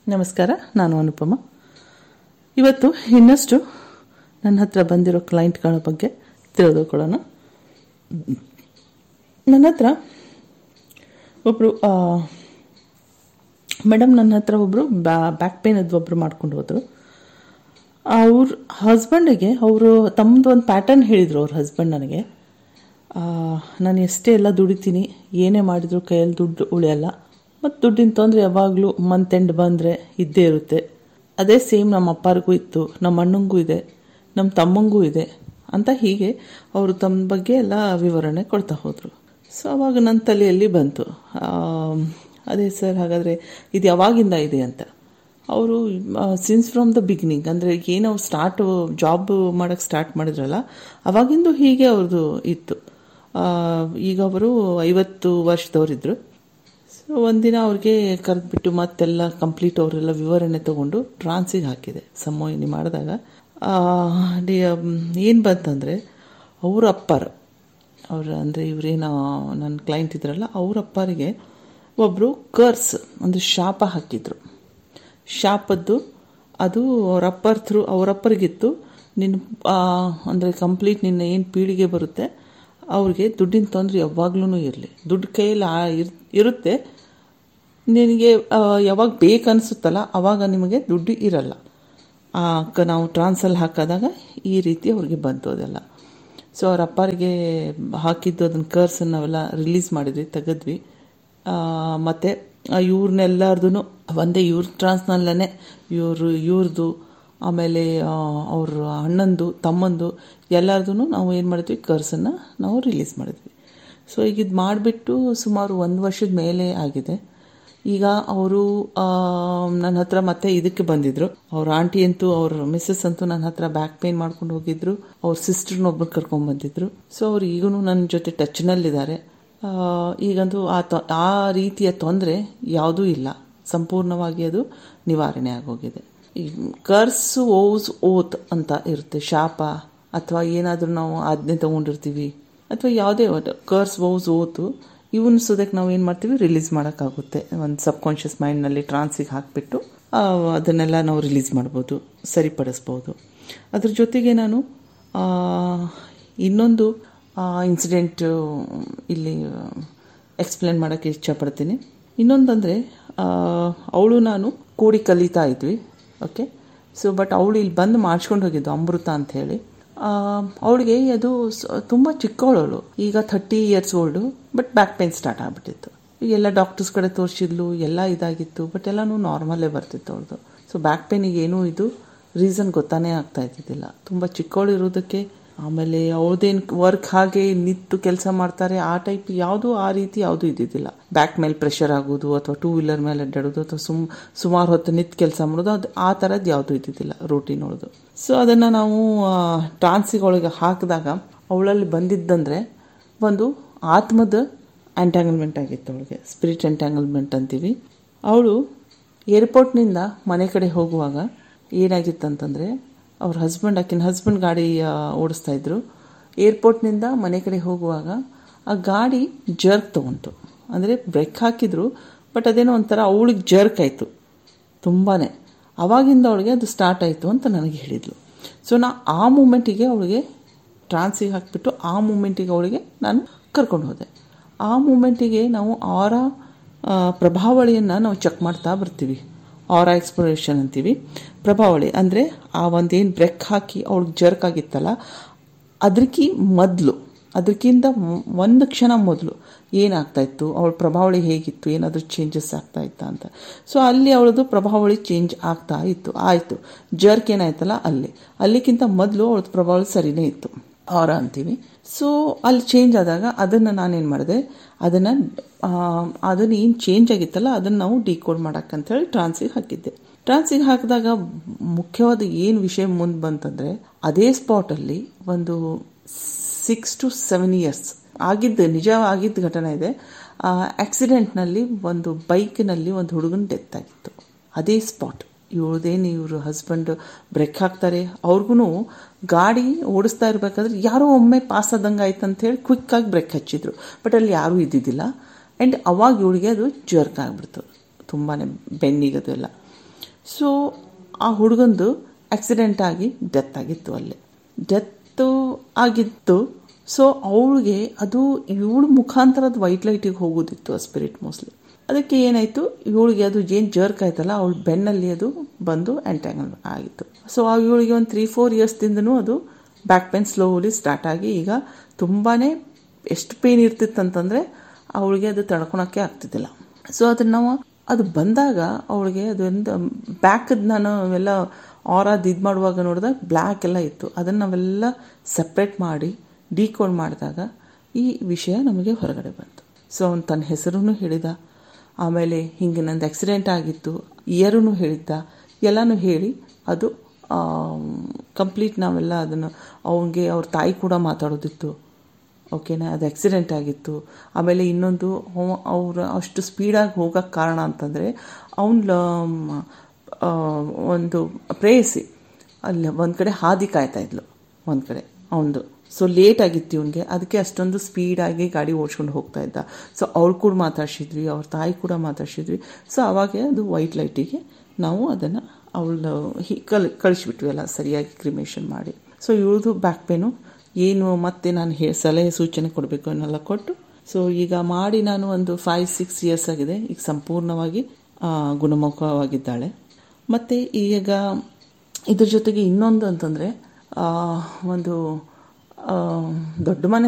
ನಮಸ್ಕಾರ ನಾನು ಅನುಪಮ ಇವತ್ತು ಇನ್ನಷ್ಟು ನನ್ನ ಹತ್ರ ಬಂದಿರೋ ಕ್ಲೈಂಟ್ಗಳ ಬಗ್ಗೆ ತಿಳಿದುಕೊಳ್ಳೋಣ ನನ್ನ ಹತ್ರ ಒಬ್ಬರು ಮೇಡಮ್ ನನ್ನ ಹತ್ರ ಒಬ್ಬರು ಬ್ಯಾಕ್ ಪೇನ್ ಅದು ಒಬ್ಬರು ಮಾಡ್ಕೊಂಡು ಹೋದರು ಅವ್ರ ಹಸ್ಬೆಂಡಿಗೆ ಅವರು ತಮ್ಮದು ಒಂದು ಪ್ಯಾಟರ್ನ್ ಹೇಳಿದರು ಅವ್ರ ಹಸ್ಬೆಂಡ್ ನನಗೆ ಆ, ನಾನು ಎಷ್ಟೇ ಎಲ್ಲ ದುಡಿತೀನಿ ಏನೇ ಮಾಡಿದ್ರು ಕೈಯಲ್ಲಿ ದುಡ್ಡು ಉಳಿಯಲ್ಲ ಮತ್ತು ದುಡ್ಡಿನ ತೊಂದರೆ ಯಾವಾಗಲೂ ಮಂತ್ ಎಂಡ್ ಬಂದರೆ ಇದ್ದೇ ಇರುತ್ತೆ ಅದೇ ಸೇಮ್ ನಮ್ಮ ಅಪ್ಪರಿಗೂ ಇತ್ತು ನಮ್ಮ ಅಣ್ಣಂಗೂ ಇದೆ ನಮ್ಮ ತಮ್ಮಂಗೂ ಇದೆ ಅಂತ ಹೀಗೆ ಅವರು ತಮ್ಮ ಬಗ್ಗೆ ಎಲ್ಲ ವಿವರಣೆ ಕೊಡ್ತಾ ಹೋದರು ಸೊ ಅವಾಗ ನನ್ನ ತಲೆಯಲ್ಲಿ ಬಂತು ಆ, ಅದೇ ಸರ್ ಹಾಗಾದರೆ ಇದು ಯಾವಾಗಿಂದ ಇದೆ ಅಂತ ಅವರು ಸಿನ್ಸ್ ಫ್ರಮ್ ದ ಬಿಗಿನಿಂಗ್ ಅಂದರೆ ಏನು ಅವ್ರು ಸ್ಟಾರ್ಟ್ ಜಾಬ್ ಮಾಡೋಕ್ಕೆ ಸ್ಟಾರ್ಟ್ ಮಾಡಿದ್ರಲ್ಲ ಅವಾಗಿಂದು ಹೀಗೆ ಅವ್ರದ್ದು ಇತ್ತು ಆ, ಈಗ ಅವರು ಐವತ್ತು ವರ್ಷದವರಿದ್ದರು ಸೊ ಒಂದಿನ ಅವ್ರಿಗೆ ಕರೆದ್ಬಿಟ್ಟು ಮತ್ತೆಲ್ಲ ಕಂಪ್ಲೀಟ್ ಅವರೆಲ್ಲ ವಿವರಣೆ ತಗೊಂಡು ಟ್ರಾನ್ಸಿಗೆ ಹಾಕಿದೆ ಸಮೋಹಿನಿ ಮಾಡಿದಾಗ ಏನು ಬಂತಂದರೆ ಅವ್ರ ಅಪ್ಪರ ಅವ್ರ ಅಂದರೆ ಇವರೇನೋ ನನ್ನ ಕ್ಲೈಂಟ್ ಇದ್ರಲ್ಲ ಅವ್ರ ಅಪ್ಪರಿಗೆ ಒಬ್ಬರು ಕರ್ಸ್ ಒಂದು ಶಾಪ ಹಾಕಿದ್ರು ಶಾಪದ್ದು ಅದು ಅವ್ರ ಅಪ್ಪರ್ ಥ್ರೂ ಅವ್ರ ಅಪ್ಪರಿಗಿತ್ತು ನಿನ್ನ ಅಂದರೆ ಕಂಪ್ಲೀಟ್ ನಿನ್ನ ಏನು ಪೀಳಿಗೆ ಬರುತ್ತೆ ಅವ್ರಿಗೆ ದುಡ್ಡಿನ ತೊಂದರೆ ಯಾವಾಗ್ಲೂ ಇರಲಿ ದುಡ್ಡು ಕೈಯಲ್ಲಿ ಆ ಇರ್ ಇರುತ್ತೆ ನಿನಗೆ ಆ, ಯಾವಾಗ ಬೇಕನ್ಸುತ್ತಲ್ಲ ಅವಾಗ ನಿಮಗೆ ದುಡ್ಡು ಇರಲ್ಲ ಆ, ಕ ನಾವು ಟ್ರಾನ್ಸಲ್ಲಿ ಹಾಕಿದಾಗ ಈ ರೀತಿ ಅವ್ರಿಗೆ ಬಂತು ಅದೆಲ್ಲ ಸೊ ಅವ್ರ ಅಪ್ಪರಿಗೆ ಹಾಕಿದ್ದು ಅದನ್ನ ಕರ್ಸನ್ನು ನಾವೆಲ್ಲ ರಿಲೀಸ್ ಮಾಡಿದ್ವಿ ತೆಗೆದ್ವಿ ಆ, ಮತ್ತೆ ಇವ್ರನ್ನೆಲ್ಲರದು ಒಂದೇ ಇವ್ರ ಟ್ರಾನ್ಸ್ನಲ್ಲೇ ಇವರು ಇವ್ರದ್ದು ಆಮೇಲೆ ಆ, ಅವ್ರ ಅಣ್ಣಂದು ತಮ್ಮಂದು ಎಲ್ಲರದು ನಾವು ಏನು ಮಾಡಿದ್ವಿ ಕರ್ಸನ್ನು ನಾವು ರಿಲೀಸ್ ಮಾಡಿದ್ವಿ ಸೊ ಈಗ ಇದು ಮಾಡಿಬಿಟ್ಟು ಸುಮಾರು ಒಂದು ವರ್ಷದ ಮೇಲೆ ಆಗಿದೆ ಈಗ ಅವರು ನನ್ನ ಹತ್ರ ಮತ್ತೆ ಇದಕ್ಕೆ ಬಂದಿದ್ರು ಅವ್ರ ಆಂಟಿ ಅಂತೂ ಅವ್ರ ಮಿಸ್ಸಸ್ ಅಂತೂ ನನ್ನ ಹತ್ರ ಬ್ಯಾಕ್ ಪೇನ್ ಮಾಡ್ಕೊಂಡು ಹೋಗಿದ್ರು ಅವ್ರ ಸಿಸ್ಟರ್ನೊಬ್ಬರು ಕರ್ಕೊಂಡ್ ಬಂದಿದ್ರು ಸೊ ಅವ್ರು ಈಗೂ ನನ್ನ ಜೊತೆ ಟಚ್ನಲ್ಲಿದ್ದಾರೆ ಆ, ಈಗಂತೂ ಆ ತೊ ಆ ರೀತಿಯ ತೊಂದರೆ ಯಾವುದೂ ಇಲ್ಲ ಸಂಪೂರ್ಣವಾಗಿ ಅದು ನಿವಾರಣೆ ಆಗೋಗಿದೆ ಈ ಕರ್ಸ್ ಓಸ್ ಓತ್ ಅಂತ ಇರುತ್ತೆ ಶಾಪ ಅಥವಾ ಏನಾದರೂ ನಾವು ಆಜ್ಞೆ ತಗೊಂಡಿರ್ತೀವಿ ಅಥವಾ ಯಾವುದೇ ಕರ್ಸ್ ಓಸ್ ಓತು ಇವನ್ ಸುದಕ್ಕೆ ನಾವು ಏನು ಮಾಡ್ತೀವಿ ರಿಲೀಸ್ ಮಾಡೋಕ್ಕಾಗುತ್ತೆ ಒಂದು ಸಬ್ ಕಾನ್ಷಿಯಸ್ ಮೈಂಡ್ನಲ್ಲಿ ಟ್ರಾನ್ಸಿಗೆ ಹಾಕಿಬಿಟ್ಟು ಅದನ್ನೆಲ್ಲ ನಾವು ರಿಲೀಸ್ ಮಾಡ್ಬೋದು ಸರಿಪಡಿಸ್ಬೋದು ಅದ್ರ ಜೊತೆಗೆ ನಾನು ಆ, ಇನ್ನೊಂದು ಇನ್ಸಿಡೆಂಟ್ ಇಲ್ಲಿ ಎಕ್ಸ್ಪ್ಲೇನ್ ಮಾಡೋಕ್ಕೆ ಇಷ್ಟಪಡ್ತೀನಿ ಇನ್ನೊಂದಂದರೆ ಅವಳು ನಾನು ಕೂಡಿ ಕಲಿತಾ ಇದ್ವಿ ಓಕೆ ಸೊ ಬಟ್ ಅವಳು ಇಲ್ಲಿ ಬಂದು ಮಾಡಿಸ್ಕೊಂಡು ಹೋಗಿದ್ದು ಅಮೃತ ಅಂತ ಹೇಳಿ ಅವಳಿಗೆ ಅದು ತುಂಬ ಚಿಕ್ಕವಳವಳು ಈಗ thirty years old but back pain start ಆಗಿಬಿಟ್ಟಿತ್ತು ಎಲ್ಲ ಡಾಕ್ಟರ್ಸ್ ಕಡೆ ತೋರಿಸಿದ್ಲು ಎಲ್ಲ ಇದಾಗಿತ್ತು ಬಟ್ ಎಲ್ಲನೂ ನಾರ್ಮಲ್ಲೇ ಬರ್ತಿತ್ತು ಅವ್ಳದು ಸೊ ಬ್ಯಾಕ್ ಪೇನಿಗೆ ಏನೂ ಇದು ರೀಸನ್ ಗೊತ್ತಾನೇ ಆಗ್ತಾ ಇದ್ದಿದ್ದಿಲ್ಲ ತುಂಬ ಚಿಕ್ಕವಳು ಇರೋದಕ್ಕೆ ಆಮೇಲೆ ಅವ್ರದ್ದೇನು ವರ್ಕ್ ಹಾಗೆ ನಿಂತು ಕೆಲಸ ಮಾಡ್ತಾರೆ ಆ ಟೈಪ್ ಯಾವುದು ಆ ರೀತಿ ಯಾವುದು ಇದ್ದಿದ್ದಿಲ್ಲ ಬ್ಯಾಕ್ ಮೇಲೆ ಪ್ರೆಷರ್ ಆಗೋದು ಅಥವಾ ಟೂ ವೀಲರ್ ಮೇಲೆ ಅಡ್ಡಾಡೋದು ಅಥವಾ ಸುಮ್ ಸುಮಾರು ಹೊತ್ತು ನಿಂತು ಕೆಲಸ ಮಾಡೋದು ಅದು ಆ ಥರದ್ದು ಯಾವುದು ಇದ್ದಿದ್ದಿಲ್ಲ ರೂಟೀನ್ ಅವಳದು ಸೊ ಅದನ್ನು ನಾವು ಟ್ರಾನ್ಸಿಗೊಳಗೆ ಹಾಕಿದಾಗ ಅವಳಲ್ಲಿ ಬಂದಿದ್ದಂದರೆ ಒಂದು ಆತ್ಮದ ಎಂಟ್ಯಾಂಗಲ್ಮೆಂಟ್ ಆಗಿತ್ತು ಅವಳಿಗೆ ಸ್ಪಿರಿಟ್ ಎಂಟ್ಯಾಂಗಲ್ಮೆಂಟ್ ಅಂತೀವಿ ಅವಳು ಏರ್ಪೋರ್ಟ್ನಿಂದ ಮನೆ ಕಡೆ ಹೋಗುವಾಗ ಏನಾಗಿತ್ತಂತಂದರೆ ಅವ್ರ ಹಸ್ಬೆಂಡ್ ಆಕಿನ ಹಸ್ಬೆಂಡ್ ಗಾಡಿ ಆ, ಓಡಿಸ್ತಾ ಇದ್ರು ಏರ್ಪೋರ್ಟ್ನಿಂದ ಮನೆ ಕಡೆ ಹೋಗುವಾಗ ಆ ಗಾಡಿ ಜರ್ಕ್ ತಗೊಂತು ಅಂದರೆ ಬ್ರೇಕ್ ಹಾಕಿದ್ರು ಬಟ್ ಅದೇನೋ ಒಂಥರ ಅವಳಿಗೆ ಜರ್ಕ್ ಆಯಿತು ತುಂಬಾ ಅವಾಗಿಂದ ಅವಳಿಗೆ ಅದು ಸ್ಟಾರ್ಟ್ ಆಯಿತು ಅಂತ ನನಗೆ ಹೇಳಿದ್ಲು ಸೊ ನಾ ಆ ಮೂಮೆಂಟಿಗೆ ಅವಳಿಗೆ ಟ್ರಾನ್ಸಿಗೆ ಹಾಕಿಬಿಟ್ಟು ಆ ಮೂಮೆಂಟಿಗೆ ಅವಳಿಗೆ ನಾನು ಕರ್ಕೊಂಡು ಹೋದೆ ಆ ಮೂಮೆಂಟಿಗೆ ನಾವು ಆರ ಪ್ರಭಾವಳಿಯನ್ನು ನಾವು ಚೆಕ್ ಮಾಡ್ತಾ ಬರ್ತೀವಿ ಆರ ಎಕ್ಸ್ಪ್ಲೋರೇಷನ್ ಅಂತೀವಿ ಪ್ರಭಾವಳಿ ಅಂದರೆ ಆ ಒಂದೇನು ಬ್ರೆಕ್ ಹಾಕಿ ಅವಳಿಗೆ ಜರ್ಕ್ ಆಗಿತ್ತಲ್ಲ ಅದಕ್ಕೆ ಮೊದಲು ಅದಕ್ಕಿಂತ ಒಂದು ಕ್ಷಣ ಮೊದಲು ಏನಾಗ್ತಾ ಇತ್ತು ಅವಳ ಪ್ರಭಾವಳಿ ಹೇಗಿತ್ತು ಏನಾದರೂ ಚೇಂಜಸ್ ಆಗ್ತಾ ಇತ್ತಾ ಅಂತ ಸೊ ಅಲ್ಲಿ ಅವಳದು ಪ್ರಭಾವಳಿ ಚೇಂಜ್ ಆಗ್ತಾ ಇತ್ತು ಆಯಿತು ಜರ್ಕ್ ಏನಾಯ್ತಲ್ಲ ಅಲ್ಲಿ ಅಲ್ಲಿಗಿಂತ ಮೊದಲು ಅವಳದು ಪ್ರಭಾವಳಿ ಸರಿನೇ ಇತ್ತು ಆರ ಅಂತೀವಿ ಸೊ ಅಲ್ಲಿ ಚೇಂಜ್ ಆದಾಗ ಅದನ್ನು ನಾನೇನು ಮಾಡಿದೆ ಅದನ್ನು ಅದನ್ನು ಏನು ಚೇಂಜ್ ಆಗಿತ್ತಲ್ಲ ಅದನ್ನು ನಾವು ಡಿಕೋಡ್ ಹೇಳಿ ಟ್ರಾನ್ಸಿಗೆ ಹಾಕಿದ್ದೆ ಟ್ರಾನ್ಸಿಗೆ ಹಾಕಿದಾಗ ಮುಖ್ಯವಾದ ಏನು ವಿಷಯ ಮುಂದೆ ಬಂತಂದರೆ ಅದೇ ಸ್ಪಾಟಲ್ಲಿ ಒಂದು ಸಿಕ್ಸ್ ಟು ಸೆವೆನ್ ಇಯರ್ಸ್ ಆಗಿದ್ದು ನಿಜ ಆಗಿದ್ದ ಘಟನೆ ಇದೆ ಆಕ್ಸಿಡೆಂಟ್ನಲ್ಲಿ ಒಂದು ಬೈಕ್ನಲ್ಲಿ ಒಂದು ಹುಡುಗನ ಡೆತ್ ಆಗಿತ್ತು ಅದೇ ಸ್ಪಾಟ್ ಇವಳದೇನು ಇವರು ಹಸ್ಬೆಂಡ್ ಬ್ರೇಕ್ ಹಾಕ್ತಾರೆ ಅವ್ರಿಗೂ ಗಾಡಿ ಓಡಿಸ್ತಾ ಇರಬೇಕಾದ್ರೆ ಯಾರೋ ಒಮ್ಮೆ ಪಾಸ್ ಆದಂಗೆ ಆಯ್ತು ಅಂತ ಹೇಳಿ ಕ್ವಿಕ್ಕಾಗಿ ಬ್ರೇಕ್ ಹಚ್ಚಿದ್ರು ಬಟ್ ಅಲ್ಲಿ ಯಾರೂ ಇದ್ದಿದ್ದಿಲ್ಲ ಆ್ಯಂಡ್ ಅವಾಗ ಇವಳಿಗೆ ಅದು ಜರ್ಕ್ ಆಗಿಬಿಡ್ತು ತುಂಬಾ ಬೆನ್ನಿಗದು ಎಲ್ಲ ಸೊ ಆ ಹುಡುಗಂದು ಆಕ್ಸಿಡೆಂಟ್ ಆಗಿ ಡೆತ್ ಆಗಿತ್ತು ಅಲ್ಲಿ ಡೆತ್ತು ಆಗಿತ್ತು ಸೊ ಅವಳಿಗೆ ಅದು ಇವಳು ಮುಖಾಂತರದ ವೈಟ್ ಲೈಟಿಗೆ ಹೋಗೋದಿತ್ತು ಆ ಸ್ಪಿರಿಟ್ ಮೋಸ್ಟ್ಲಿ ಅದಕ್ಕೆ ಏನಾಯಿತು ಇವಳಿಗೆ ಅದು ಏನು ಜರ್ಕ್ ಆಯ್ತಲ್ಲ ಅವಳ ಬೆನ್ನಲ್ಲಿ ಅದು ಬಂದು ಎಂಟ್ಯಾಂಗಲ್ ಆಗಿತ್ತು ಸೊ ಇವಳಿಗೆ ಒಂದು ತ್ರೀ ಫೋರ್ ಇಯರ್ಸ್ದಿಂದನೂ ಅದು ಬ್ಯಾಕ್ ಪೇನ್ ಸ್ಲೋಲಿ ಸ್ಟಾರ್ಟ್ ಆಗಿ ಈಗ ತುಂಬಾ ಎಷ್ಟು ಪೇನ್ ಇರ್ತಿತ್ತಂತಂದರೆ ಅವಳಿಗೆ ಅದು ತಡ್ಕೊಳಕ್ಕೆ ಆಗ್ತಿದ್ದಿಲ್ಲ ಸೊ ಅದನ್ನು ನಾವು ಅದು ಬಂದಾಗ ಅವಳಿಗೆ ಅದೊಂದು ಬ್ಯಾಕದ ನಾನು ಅವೆಲ್ಲ ಆರಾದ ಇದು ಮಾಡುವಾಗ ನೋಡಿದಾಗ ಬ್ಲ್ಯಾಕ್ ಎಲ್ಲ ಇತ್ತು ಅದನ್ನು ನಾವೆಲ್ಲ ಸಪ್ರೇಟ್ ಮಾಡಿ ಡಿಕೋಡ್ ಮಾಡಿದಾಗ ಈ ವಿಷಯ ನಮಗೆ ಹೊರಗಡೆ ಬಂತು ಸೊ ಅವನು ತನ್ನ ಹೆಸರೂ ಹೇಳಿದ ಆಮೇಲೆ ಹಿಂಗೆ ನಂದು ಆಕ್ಸಿಡೆಂಟ್ ಆಗಿತ್ತು ಇಯರೂ ಹೇಳಿದ್ದ ಎಲ್ಲನೂ ಹೇಳಿ ಅದು ಕಂಪ್ಲೀಟ್ ನಾವೆಲ್ಲ ಅದನ್ನು ಅವನಿಗೆ ಅವ್ರ ತಾಯಿ ಕೂಡ ಮಾತಾಡೋದಿತ್ತು ಓಕೆನಾ ಅದು ಆಕ್ಸಿಡೆಂಟ್ ಆಗಿತ್ತು ಆಮೇಲೆ ಇನ್ನೊಂದು ಅವ್ರು ಅಷ್ಟು ಸ್ಪೀಡಾಗಿ ಹೋಗೋಕ್ಕೆ ಕಾರಣ ಅಂತಂದರೆ ಅವನ ಒಂದು ಪ್ರೇಯಸಿ ಅಲ್ಲಿ ಒಂದು ಕಡೆ ಹಾದಿ ಕಾಯ್ತಾ ಇದ್ಲು ಒಂದು ಕಡೆ ಅವನದು ಸೊ ಲೇಟ್ ಆಗಿತ್ತು ಇವನಿಗೆ ಅದಕ್ಕೆ ಅಷ್ಟೊಂದು ಸ್ಪೀಡಾಗಿ ಗಾಡಿ ಓಡಿಸ್ಕೊಂಡು ಹೋಗ್ತಾ ಇದ್ದ ಸೊ ಅವ್ರು ಕೂಡ ಮಾತಾಡ್ಸಿದ್ವಿ ಅವ್ರ ತಾಯಿ ಕೂಡ ಮಾತಾಡ್ಸಿದ್ವಿ ಸೊ ಅವಾಗ ಅದು ವೈಟ್ ಲೈಟಿಗೆ ನಾವು ಅದನ್ನು ಅವಳು ಹಿ ಕಲ್ ಕಳಿಸ್ಬಿಟ್ವಿ ಎಲ್ಲ ಸರಿಯಾಗಿ ಕ್ರಿಮೇಷನ್ ಮಾಡಿ ಸೊ ಇವಳದು ಬ್ಯಾಕ್ ಪೇನು ಏನು ಮತ್ತೆ ನಾನು ಹೇ ಸಲಹೆ ಸೂಚನೆ ಕೊಡಬೇಕು ಅನ್ನೆಲ್ಲ ಕೊಟ್ಟು ಸೊ ಈಗ ಮಾಡಿ ನಾನು ಒಂದು ಫೈವ್ ಸಿಕ್ಸ್ ಇಯರ್ಸ್ ಆಗಿದೆ ಈಗ ಸಂಪೂರ್ಣವಾಗಿ ಗುಣಮುಖವಾಗಿದ್ದಾಳೆ ಮತ್ತು ಈಗ ಇದ್ರ ಜೊತೆಗೆ ಇನ್ನೊಂದು ಅಂತಂದರೆ ಒಂದು ದೊಡ್ಡ ಮನೆ